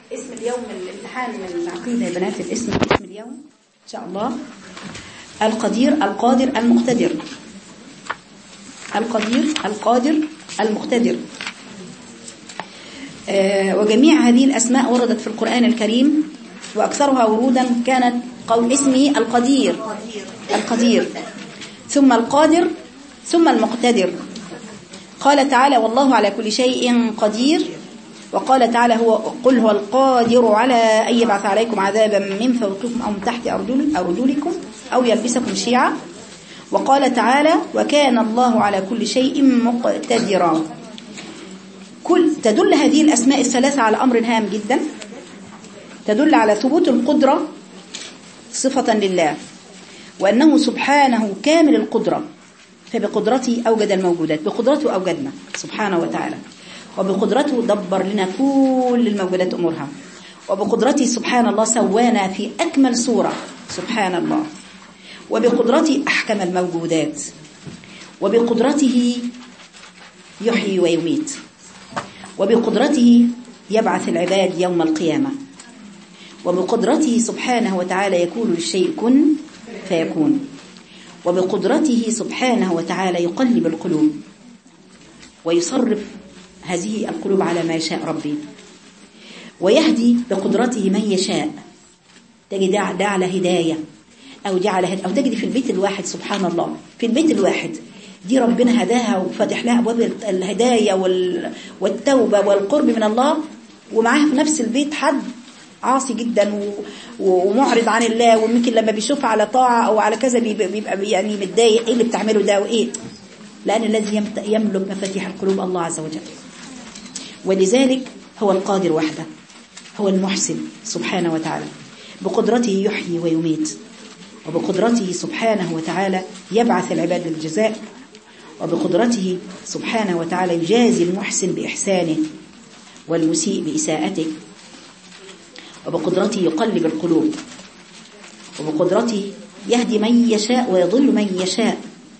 اسم اليوم الامتحان من العقيدة يا بنات الاسم اسم اليوم إن شاء الله القدير القادر المقتدر القدير القادر المقتدر آه وجميع هذه الأسماء وردت في القرآن الكريم وأكثرها ورودا كانت قول اسمه القدير القدير ثم القادر ثم المقتدر قال تعالى والله على كل شيء قدير وقال تعالى هو قل هو القادر على أن يبعث عليكم عذابا من فوقكم أو من تحت أرجل أرجلكم أو يلبسكم شيعا وقال تعالى وكان الله على كل شيء مقتدرا كل تدل هذه الأسماء الثلاثة على أمر هام جدا تدل على ثبوت القدرة صفة لله وأنه سبحانه كامل القدرة فبقدرته أوجد الموجودات بقدرته أوجدنا سبحانه وتعالى وبقدرته دبر لنا كل الموجودات أمورها وبقدرته سبحان الله سوانا في أكمل صورة سبحان الله وبقدرته أحكم الموجودات وبقدرته يحيي ويميت وبقدرته يبعث العباد يوم القيامة وبقدرته سبحانه وتعالى يكون للشيء كن فيكون وبقدرته سبحانه وتعالى يقلب القلوب ويصرف هذه القلوب على ما يشاء ربي ويهدي بقدرته من يشاء تجد ده على هداية أو دي على هد... أو تجد في البيت الواحد سبحان الله في البيت الواحد دي ربنا هداها وفتح لها أبواب الهداية وال... والتوبة والقرب من الله ومعاها في نفس البيت حد عاصي جدا و... ومعرض عن الله وممكن لما بيشوف على طاعة أو على كذا بيبقى يعني متضايق إيه اللي بتعمله ده وإيه لأن الذي يملك مفاتيح القلوب الله عز وجل ولذلك هو القادر وحده هو المحسن سبحانه وتعالى بقدرته يحيي ويميت وبقدرته سبحانه وتعالى يبعث العباد للجزاء وبقدرته سبحانه وتعالى يجازي المحسن بإحسانه والمسيء بإساءته وبقدرته يقلب القلوب وبقدرته يهدي من يشاء ويضل من يشاء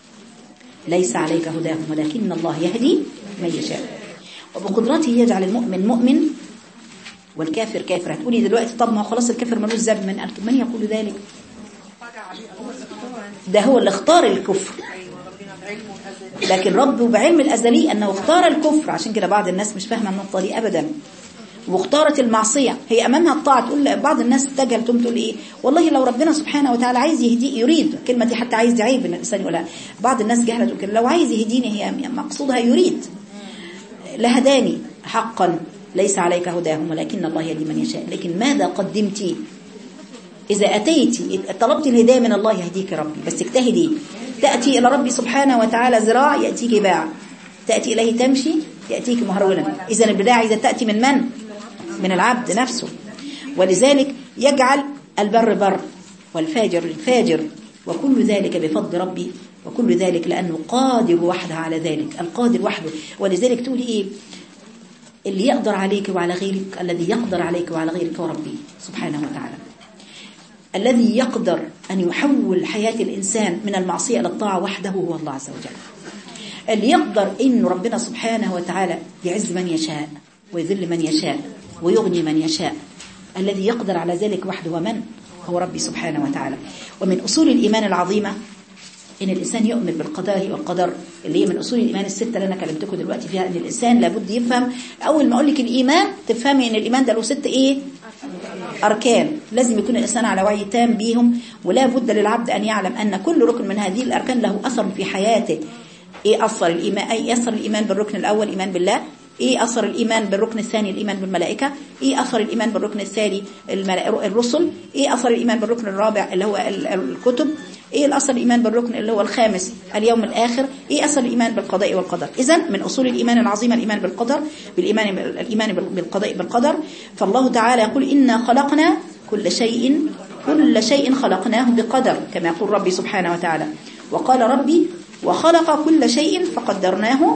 ليس عليك هداهم ولكن الله يهدي من يشاء وبقدرته يجعل المؤمن مؤمن والكافر كافر هتقولي دلوقتي طب ما خلاص الكافر ملوش ذنب من من يقول ذلك ده هو اللي اختار الكفر لكن ربه بعلم الأزلي أنه اختار الكفر عشان كده بعض الناس مش فاهمة النقطة دي أبدا واختارت المعصية هي أمامها الطاعة تقول بعض الناس تجهل تقوم تقول إيه والله لو ربنا سبحانه وتعالى عايز يهدي يريد كلمة دي حتى عايز عيب إن الإنسان يقولها بعض الناس جهلة تقول كده لو عايز يهديني هي مقصودها يريد لهداني حقا ليس عليك هداهم ولكن الله يهدي من يشاء لكن ماذا قدمتي إذا أتيت طلبت الهداية من الله يهديك ربي بس اجتهدي تأتي إلى ربي سبحانه وتعالى ذراع يأتيك باع تأتي إليه تمشي يأتيك مهرولا إذا البداع إذا تأتي من من؟ من العبد نفسه ولذلك يجعل البر بر والفاجر الفاجر وكل ذلك بفضل ربي وكل ذلك لأنه قادر وحده على ذلك القادر وحده ولذلك تقولي إيه اللي يقدر عليك وعلى غيرك الذي يقدر عليك وعلى غيرك هو ربي سبحانه وتعالى الذي يقدر أن يحول حياة الإنسان من المعصية إلى الطاعة وحده هو الله عز وجل اللي يقدر إن ربنا سبحانه وتعالى يعز من يشاء ويذل من يشاء ويغني من يشاء الذي يقدر على ذلك وحده ومن هو ربي سبحانه وتعالى ومن أصول الإيمان العظيمة إن الإنسان يؤمن بالقضاء والقدر اللي هي من أصول الإيمان الستة اللي أنا كلمتكم دلوقتي فيها إن الإنسان لابد يفهم أول ما أقول لك الإيمان تفهمي إن الإيمان ده له ست إيه أركان لازم يكون الإنسان على وعي تام بيهم ولا بد للعبد أن يعلم أن كل ركن من هذه الأركان له أثر في حياته إيه أثر الإيمان أي أثر الإيمان بالركن الأول إيمان بالله ايه اثر الايمان بالركن الثاني الايمان بالملائكه ايه اثر الايمان بالركن الثاني الرسل ايه اثر الايمان بالركن الرابع اللي هو الكتب ايه الاثر الايمان بالركن اللي هو الخامس اليوم الاخر ايه اثر الايمان بالقضاء والقدر اذا من اصول الايمان العظيمه الايمان بالقدر بالايمان الايمان بالقضاء بالقدر فالله تعالى يقول انا خلقنا كل شيء كل شيء خلقناه بقدر كما يقول ربي سبحانه وتعالى وقال ربي وخلق كل شيء فقدرناه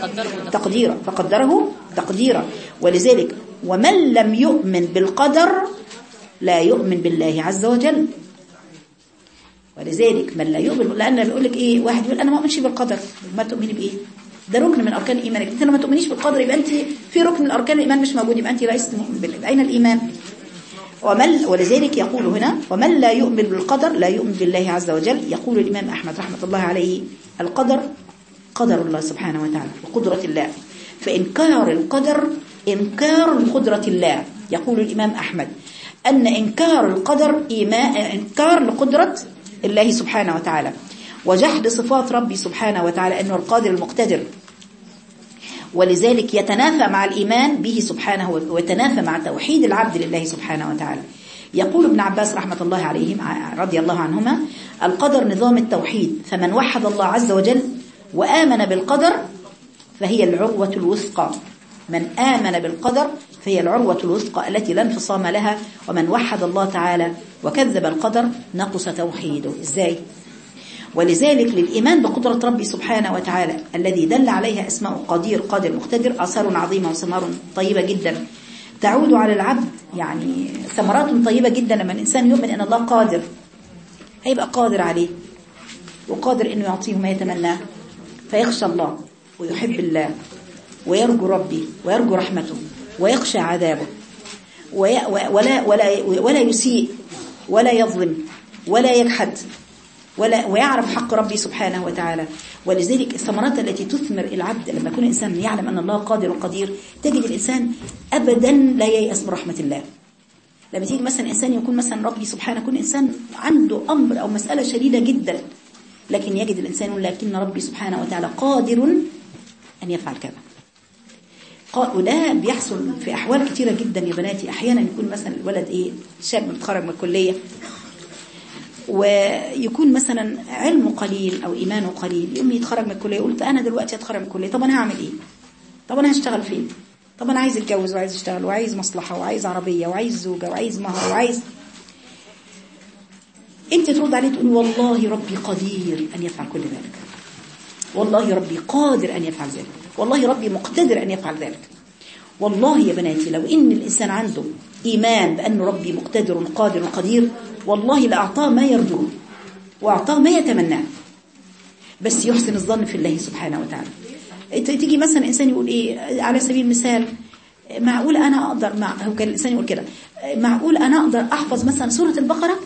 تقديرا فقدره تقديرا ولذلك ومن لم يؤمن بالقدر لا يؤمن بالله عز وجل ولذلك من لا يؤمن لأن بيقول لك إيه واحد يقول أنا ما أؤمنش بالقدر ما تؤمني بإيه ده ركن من اركان الايمان انت لما تؤمنيش بالقدر يبقى انت في ركن من اركان الايمان مش موجود يبقى انت ليست مؤمن بالله اين الايمان ومن ولذلك يقول هنا ومن لا يؤمن بالقدر لا يؤمن بالله عز وجل يقول الامام احمد رحمه الله عليه القدر قدر الله سبحانه وتعالى وقدره الله فانكار القدر انكار لقدره الله يقول الامام احمد ان انكار القدر إيمان انكار لقدره الله سبحانه وتعالى وجحد صفات ربي سبحانه وتعالى أنه القادر المقتدر ولذلك يتنافى مع الإيمان به سبحانه ويتنافى مع توحيد العبد لله سبحانه وتعالى يقول ابن عباس رحمة الله عليهم رضي الله عنهما القدر نظام التوحيد فمن وحد الله عز وجل وآمن بالقدر فهي العروة الوثقى من آمن بالقدر فهي العروة الوثقى التي لا انفصام لها ومن وحد الله تعالى وكذب القدر نقص توحيده ازاي ولذلك للإيمان بقدرة ربي سبحانه وتعالى الذي دل عليها اسماء قدير قادر مقتدر آثار عظيمة وثمار طيبة جدا تعود على العبد يعني ثمرات طيبة جدا لما الإنسان يؤمن أن الله قادر هيبقى قادر عليه وقادر أنه يعطيه ما يتمناه فيخشى الله ويحب الله ويرجو ربي ويرجو رحمته ويخشى عذابه ولا ولا ولا يسيء ولا يظلم ولا يجحد ولا ويعرف حق ربي سبحانه وتعالى ولذلك الثمرات التي تثمر العبد لما يكون الإنسان يعلم أن الله قادر وقدير تجد الإنسان أبدا لا ييأس من رحمة الله لما تيجي مثلا إنسان يكون مثلا ربي سبحانه يكون إنسان عنده أمر أو مسألة شديدة جدا لكن يجد الإنسان لكن ربي سبحانه وتعالى قادر أن يفعل كذا وده بيحصل في أحوال كتيرة جدا يا بناتي أحيانا يكون مثلا الولد إيه شاب متخرج من الكلية ويكون مثلا علمه قليل أو إيمانه قليل يوم يتخرج من الكلية يقول أنا دلوقتي أتخرج من الكلية طب أنا هعمل إيه طب أنا هشتغل فين طب أنا عايز أتجوز وعايز أشتغل وعايز مصلحة وعايز عربية وعايز زوجة وعايز مهر وعايز أنت ترد عليه تقول والله ربي قدير أن يفعل كل ذلك والله ربي قادر أن يفعل ذلك والله ربي مقتدر أن يفعل ذلك والله يا بناتي لو إن الإنسان عنده إيمان بأن ربي مقتدر قادر قدير والله لأعطاه ما يرجوه وأعطاه ما يتمناه بس يحسن الظن في الله سبحانه وتعالى تيجي مثلا إنسان يقول إيه على سبيل المثال معقول أنا أقدر مع هو كان الإنسان يقول كده معقول أنا أقدر أحفظ مثلا سورة البقرة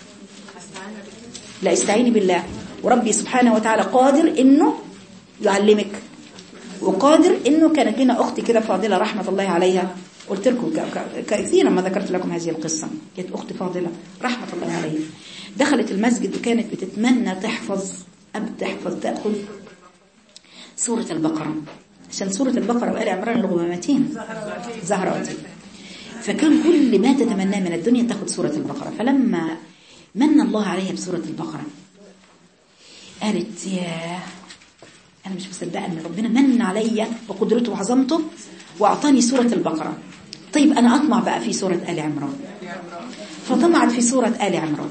لا استعيني بالله وربي سبحانه وتعالى قادر إنه يعلمك وقادر إنه كانت لنا أختي كده فاضلة رحمة الله عليها قلت لكم كثيرا ما ذكرت لكم هذه القصة كانت أخت فاضلة رحمة الله عليها دخلت المسجد وكانت بتتمنى تحفظ أب تحفظ تأخذ سورة البقرة عشان سورة البقرة وآل عمران الغمامتين زهراتين فكان كل ما تتمناه من الدنيا تاخذ سورة البقرة فلما من الله عليها بسورة البقرة قالت يا أنا مش مصدقة أن ربنا من عليا بقدرته وعظمته وأعطاني سورة البقرة طيب أنا أطمع بقى في سورة آل عمران فطمعت في سورة آل عمران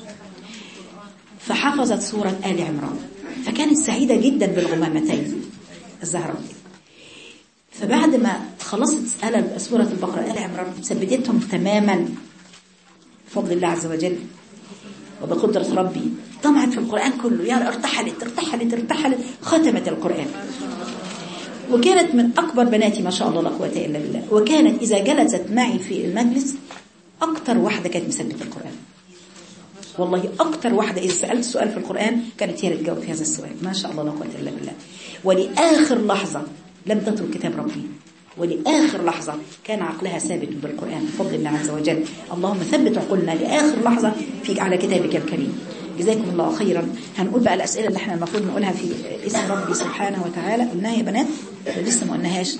فحفظت سورة آل عمران فكانت سعيدة جدا بالغمامتين الزهراء فبعد ما خلصت آل سورة البقرة آل عمران ثبتتهم تماما بفضل الله عز وجل وبقدرة ربي طمعت في القرآن كله يا ارتحلت ارتحلت ارتحلت ختمت القرآن وكانت من أكبر بناتي ما شاء الله لا قوة إلا بالله وكانت إذا جلست معي في المجلس أكتر واحدة كانت مثبتة القرآن والله أكتر واحدة إذا سألت سؤال في القرآن كانت هي اللي تجاوب في هذا السؤال ما شاء الله لا قوة إلا بالله ولآخر لحظة لم تترك كتاب ربي ولآخر لحظة كان عقلها ثابت بالقرآن بفضل الله عز وجل اللهم ثبت عقولنا لآخر لحظة في على كتابك الكريم جزاكم الله خيرا هنقول بقى الأسئلة اللي احنا المفروض نقولها في اسم ربي سبحانه وتعالى قلناها يا بنات لسه ما قلناهاش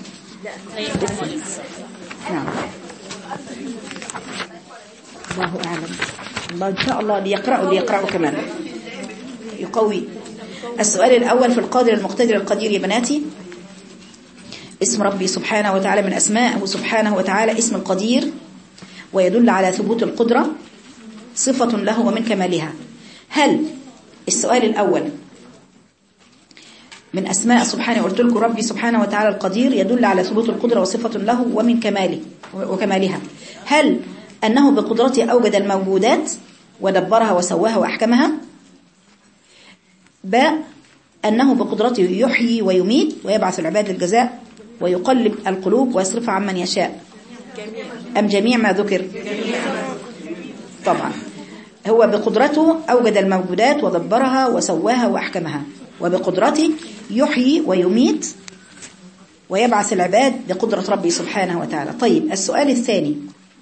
نعم الله أعلم الله إن شاء الله ليقرأوا ليقرأوا كمان يقوي السؤال الأول في القادر المقتدر القدير يا بناتي اسم ربي سبحانه وتعالى من أسماءه سبحانه وتعالى اسم القدير ويدل على ثبوت القدرة صفة له ومن كمالها هل السؤال الأول من أسماء سبحانه قلت لكم ربي سبحانه وتعالى القدير يدل على ثبوت القدرة وصفة له ومن كماله وكمالها هل أنه بقدرته أوجد الموجودات ودبرها وسواها وأحكمها باء أنه بقدرته يحيي ويميت ويبعث العباد للجزاء ويقلب القلوب ويصرفها عمن يشاء أم جميع ما ذكر طبعا هو بقدرته أوجد الموجودات ودبرها وسواها وأحكمها وبقدرته يحيي ويميت ويبعث العباد بقدرة ربي سبحانه وتعالى طيب السؤال الثاني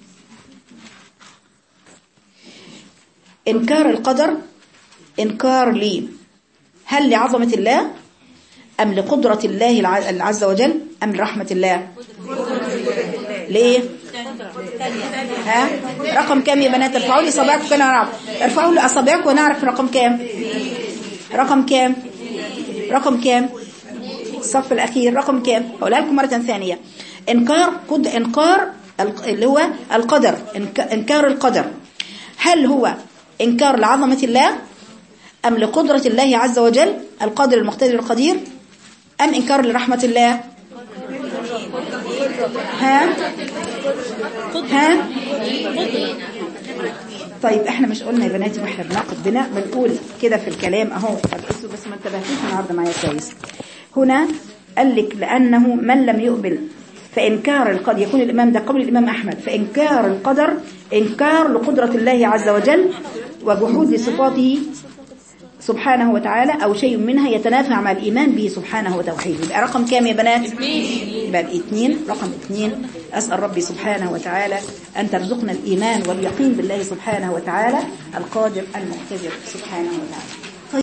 إنكار القدر إنكار لي هل لعظمة الله أم لقدرة الله الع- عز وجل أم لرحمة الله ليه ها رقم كام يا بنات ارفعوا لي صباعكم كده نعرف ارفعوا لي اصابعكم ونعرف رقم كام رقم كام رقم كام الصف الاخير رقم كام هقولها لكم مره ثانيه انكار قد انكار الق- اللي هو القدر إنك- انكار القدر هل هو انكار لعظمه الله ام لقدره الله عز وجل القادر المقتدر القدير ام انكار لرحمه الله ها ها طيب احنا مش قلنا يا بناتي واحنا بناخد بناء بنقول كده في الكلام اهو هتقصوا بس ما انتبهتوش النهارده معايا كويس هنا قال لك لانه من لم يقبل فانكار القدر يكون الامام ده قبل الامام احمد فانكار القدر انكار لقدره الله عز وجل وجحود لصفاته سبحانه وتعالى أو شيء منها يتنافى مع الإيمان به سبحانه وتوحيده يبقى رقم كام يا بنات يبقى اثنين رقم اثنين أسأل ربي سبحانه وتعالى أن ترزقنا الإيمان واليقين بالله سبحانه وتعالى القادر المقتدر سبحانه وتعالى